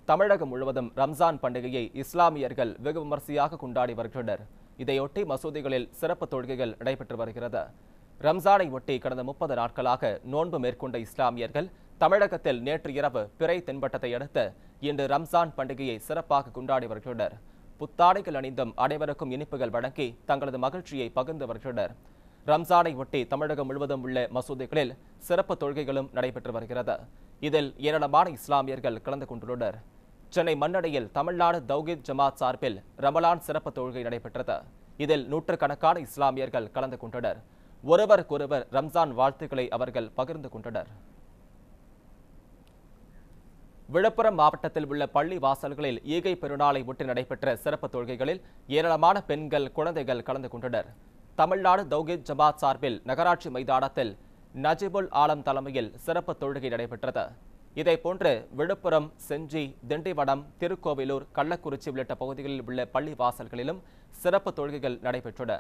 தமிழகம் முழுவதும் ரம்ஜான் பண்டிகையை இஸ்லாமியர்கள் வெகு விமர்சையாக கொண்டாடி வருகின்றனர் இதையொட்டி மசூதிகளில் சிறப்பு தொழுகைகள் நடைபெற்று வருகிறது ரம்ஜானை ஒட்டி கடந்த முப்பது நாட்களாக நோன்பு மேற்கொண்ட இஸ்லாமியர்கள் தமிழகத்தில் நேற்று இரவு பிறை தென்பட்டதை அடுத்து இன்று ரம்ஜான் பண்டிகையை சிறப்பாக கொண்டாடி வருகின்றனர் புத்தாடைகள் அணிந்தும் அனைவருக்கும் இனிப்புகள் வழங்கி தங்களது மகிழ்ச்சியை பகிர்ந்து வருகின்றனர் ரம்ஜானை ஒட்டி தமிழகம் முழுவதும் உள்ள மசூதிகளில் சிறப்பு தொழுகைகளும் நடைபெற்று வருகிறது இதில் ஏராளமான இஸ்லாமியர்கள் கலந்து கொண்டுள்ளனர் சென்னை மண்ணடையில் தமிழ்நாடு தௌஹீத் ஜமாத் சார்பில் ரமலான் சிறப்பு தொழுகை நடைபெற்றது இதில் நூற்றுக்கணக்கான இஸ்லாமியர்கள் கலந்து கொண்டனர் ஒருவருக்கொருவர் ரம்ஜான் வாழ்த்துக்களை அவர்கள் பகிர்ந்து கொண்டனர் விழுப்புரம் மாவட்டத்தில் உள்ள பள்ளி வாசல்களில் ஈகை பெருநாளை ஒட்டி நடைபெற்ற சிறப்பு தொழுகைகளில் ஏராளமான பெண்கள் குழந்தைகள் கலந்து கொண்டனர் தமிழ்நாடு தௌஹீத் ஜமாத் சார்பில் நகராட்சி மைதானத்தில் நஜிபுல் ஆலம் தலைமையில் சிறப்பு தொழுகை நடைபெற்றது இதேபோன்று விழுப்புரம் செஞ்சி திண்டிவனம் திருக்கோவிலூர் கள்ளக்குறிச்சி உள்ளிட்ட பகுதிகளில் உள்ள பள்ளி வாசல்களிலும் சிறப்பு தொழுகைகள் நடைபெற்றன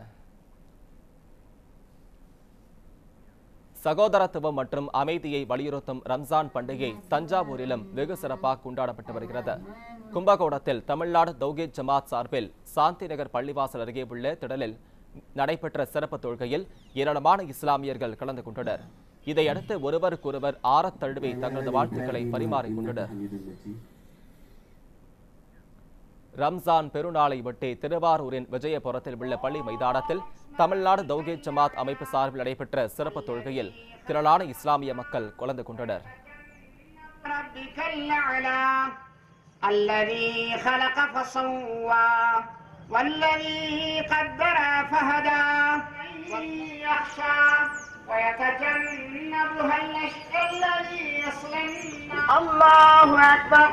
சகோதரத்துவம் மற்றும் அமைதியை வலியுறுத்தும் ரம்ஜான் பண்டிகை தஞ்சாவூரிலும் வெகு சிறப்பாக கொண்டாடப்பட்டு வருகிறது கும்பகோணத்தில் தமிழ்நாடு தௌஹீத் ஜமாத் சார்பில் சாந்தி நகர் பள்ளிவாசல் அருகே உள்ள திடலில் நடைபெற்ற சிறப்பு தொழுகையில் ஏராளமான இஸ்லாமியர்கள் கலந்து கொண்டனர் இதையடுத்து ஒருவருக்கொருவர் ஆறத் தழுவி தங்களது வாழ்த்துக்களை பரிமாறிக்கொண்டனர் ரம்ஜான் பெருநாளை ஒட்டி திருவாரூரின் விஜயபுரத்தில் உள்ள பள்ளி மைதானத்தில் தமிழ்நாடு தௌஹீத் ஜமாத் அமைப்பு சார்பில் நடைபெற்ற சிறப்பு தொழுகையில் திரளான இஸ்லாமிய மக்கள் கலந்து கொண்டனர் ربك الأعلى الذي خلق فسوى والذي قدر فهدى يخشى ويتجنبها الأشقى الذي يصلى النار الله أكبر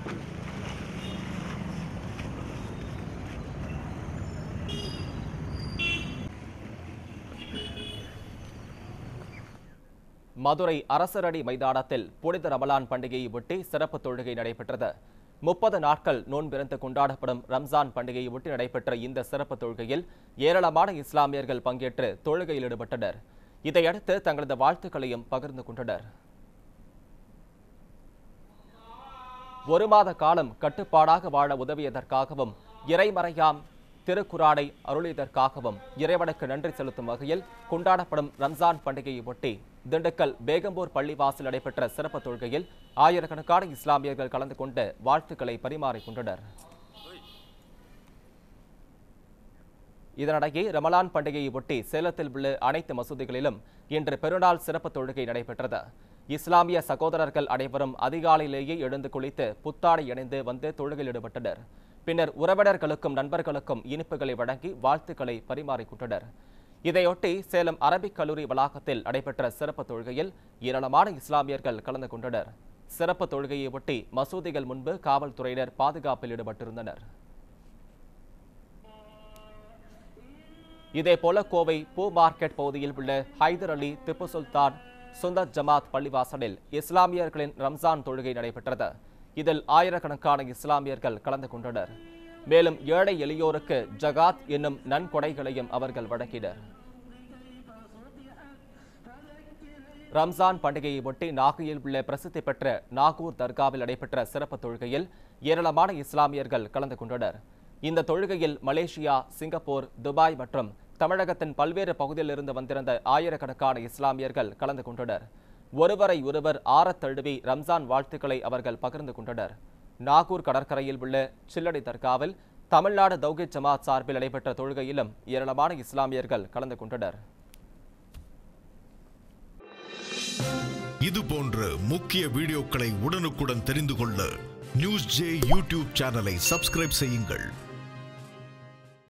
மதுரை அரசரடி மைதானத்தில் புனித ரமலான் பண்டிகையை ஒட்டி சிறப்பு தொழுகை நடைபெற்றது முப்பது நாட்கள் நோன்பிருந்து கொண்டாடப்படும் ரம்ஜான் பண்டிகையை ஒட்டி நடைபெற்ற இந்த சிறப்பு தொழுகையில் ஏராளமான இஸ்லாமியர்கள் பங்கேற்று தொழுகையில் ஈடுபட்டனர் இதையடுத்து தங்களது வாழ்த்துக்களையும் பகிர்ந்து கொண்டனர் ஒரு மாத காலம் கட்டுப்பாடாக வாழ உதவியதற்காகவும் இறைமறையாம் திருக்குரானை அருளியதற்காகவும் இறைவனுக்கு நன்றி செலுத்தும் வகையில் கொண்டாடப்படும் ரம்ஜான் பண்டிகையை ஒட்டி திண்டுக்கல் பேகம்பூர் பள்ளிவாசல் நடைபெற்ற சிறப்பு தொழுகையில் ஆயிரக்கணக்கான இஸ்லாமியர்கள் கலந்து கொண்டு வாழ்த்துக்களை பரிமாறிக்கொண்டனர் இதனிடையே ரமலான் பண்டிகையை ஒட்டி சேலத்தில் உள்ள அனைத்து மசூதிகளிலும் இன்று பெருநாள் சிறப்பு தொழுகை நடைபெற்றது இஸ்லாமிய சகோதரர்கள் அனைவரும் அதிகாலையிலேயே எழுந்து குளித்து புத்தாடை அணிந்து வந்து தொழுகையில் ஈடுபட்டனர் பின்னர் உறவினர்களுக்கும் நண்பர்களுக்கும் இனிப்புகளை வழங்கி வாழ்த்துக்களை பரிமாறிக்கொண்டனர் இதையொட்டி சேலம் அரபிக் கல்லூரி வளாகத்தில் நடைபெற்ற சிறப்பு தொழுகையில் ஏராளமான இஸ்லாமியர்கள் கலந்து கொண்டனர் சிறப்பு தொழுகையை ஒட்டி மசூதிகள் முன்பு காவல்துறையினர் பாதுகாப்பில் ஈடுபட்டிருந்தனர் இதேபோல கோவை பூ மார்க்கெட் பகுதியில் உள்ள ஹைதர் அலி திப்பு சுல்தான் சுந்தர் ஜமாத் பள்ளிவாசலில் இஸ்லாமியர்களின் ரம்ஜான் தொழுகை நடைபெற்றது இதில் ஆயிரக்கணக்கான இஸ்லாமியர்கள் கலந்து கொண்டனர் மேலும் ஏழை எளியோருக்கு ஜகாத் என்னும் நன்கொடைகளையும் அவர்கள் வழங்கினர் ரம்ஜான் பண்டிகையை ஒட்டி நாகையில் உள்ள பிரசித்தி பெற்ற நாகூர் தர்காவில் நடைபெற்ற சிறப்பு தொழுகையில் ஏராளமான இஸ்லாமியர்கள் கலந்து கொண்டனர் இந்த தொழுகையில் மலேசியா சிங்கப்பூர் துபாய் மற்றும் தமிழகத்தின் பல்வேறு பகுதியிலிருந்து வந்திருந்த ஆயிரக்கணக்கான இஸ்லாமியர்கள் கலந்து கொண்டனர் ஒருவரை ஒருவர் ஆறத் தழுவி ரம்ஜான் வாழ்த்துக்களை அவர்கள் பகிர்ந்து கொண்டனர் நாகூர் கடற்கரையில் உள்ள சில்லடி தர்காவில் தமிழ்நாடு தௌஹீத் ஜமாத் சார்பில் நடைபெற்ற தொழுகையிலும் ஏராளமான இஸ்லாமியர்கள் கலந்து கொண்டனர் இது போன்ற முக்கிய வீடியோக்களை உடனுக்குடன் தெரிந்து கொள்ள நியூஸ் ஜே யூடியூப் சேனலை சப்ஸ்கிரைப் செய்யுங்கள்